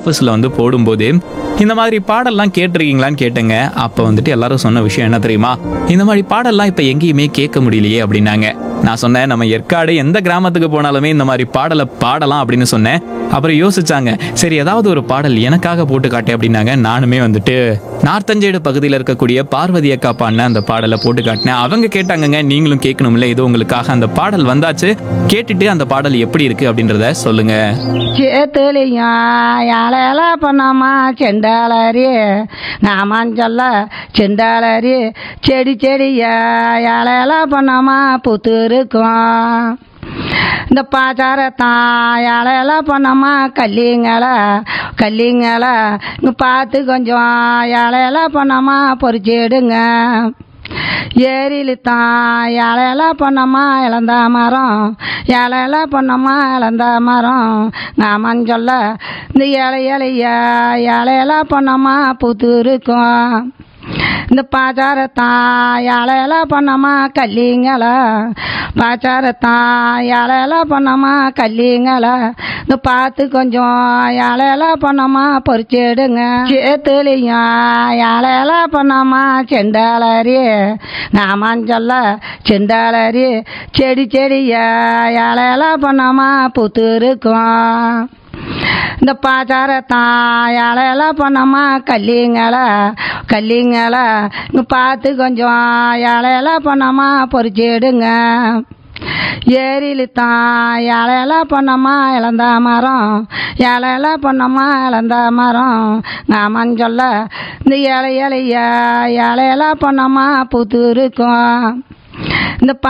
ஆஃபீஸில் வந்து போடும்போது இந்த மாதிரி பாடல்லாம் கேட்டிருக்கீங்களான்னு கேட்டேங்க அப்போ வந்துட்டு எல்லாரும் சொன்ன விஷயம் என்ன தெரியுமா இந்த மாதிரி பாடல்லாம் இப்போ எங்கேயுமே கேட்க முடியலையே அப்படின்னாங்க நான் சொன்னேன் நம்ம ஏற்காடு எந்த கிராமத்துக்கு போனாலுமே இந்த மாதிரி பாடலை பாடலாம் அப்படின்னு சொன்னேன் அப்புறம் யோசிச்சாங்க சரி ஏதாவது ஒரு பாடல் எனக்காக போட்டு காட்டு அப்படின்னாங்க நானுமே வந்துட்டு நார்த்தஞ்சேடு பகுதியில் இருக்கக்கூடிய பார்வதி அக்கா பாடின அந்த பாடலை போட்டு காட்டினேன் அவங்க கேட்டாங்கங்க நீங்களும் கேட்கணும்ல இது உங்களுக்காக அந்த பாடல் வந்தாச்சு கேட்டுட்டு அந்த பாடல் எப்படி இருக்கு அப்படின்றத சொல்லுங்க சேத்துலையும் யாழையில பண்ணாமா செண்டாளரி நாமான் சொல்ல செண்டாளரி செடி செடியா யாழையில பண்ணாமா புத்து இருக்கும் இந்த பாச்சாரத்தான் யாழையில பண்ணாமா கல்லிங்கள கல்லிங்கள இங்கே பார்த்து கொஞ்சம் யாழையில பண்ணாமா பொறிச்சிடுங்க ஏரியில தான் இலையெல்லாம் பண்ணோமா இழந்த மரம் இலையெல்லாம் பண்ணோமா இழந்த மரம் நாமன்னு சொல்ல இந்த இலை இலையா இலையெல்லாம் பண்ணோமா புத்து இருக்கும் இந்த பாச்சாரத்தான் இலையெல்லாம் பண்ணோமா கல்லிங்கள பாச்சாரத்தான் இலையெல்லாம் பண்ணோமா கல்லிங்கள இந்த பார்த்து கொஞ்சம் இலையெல்லாம் பண்ணோமா பொறிச்சிடுங்க சேத்துலையும் இலையெல்லாம் பண்ணோமா செண்டாளரி நாமான் சொல்ல செண்டாளரி செடி செடியா இலையெல்லாம் பண்ணோமா புத்து இருக்கும் இந்த பாச்சாரத்தான் இலையெல்லாம் பண்ணோமா கல்லிங்கள கல்லிங்கள இங்கே பார்த்து கொஞ்சம் இலையெல்லாம் பண்ணோமா பொறிச்சிடுங்க ஏரியில தான் இலையெல்லாம் பண்ணோமா இழந்த மரம் இலையெல்லாம் பண்ணோமா இழந்த மரம் நாமன்னு சொல்ல இந்த இலை இலையா இலையெல்லாம் பண்ணோமா புத்து இருக்கும் இந்த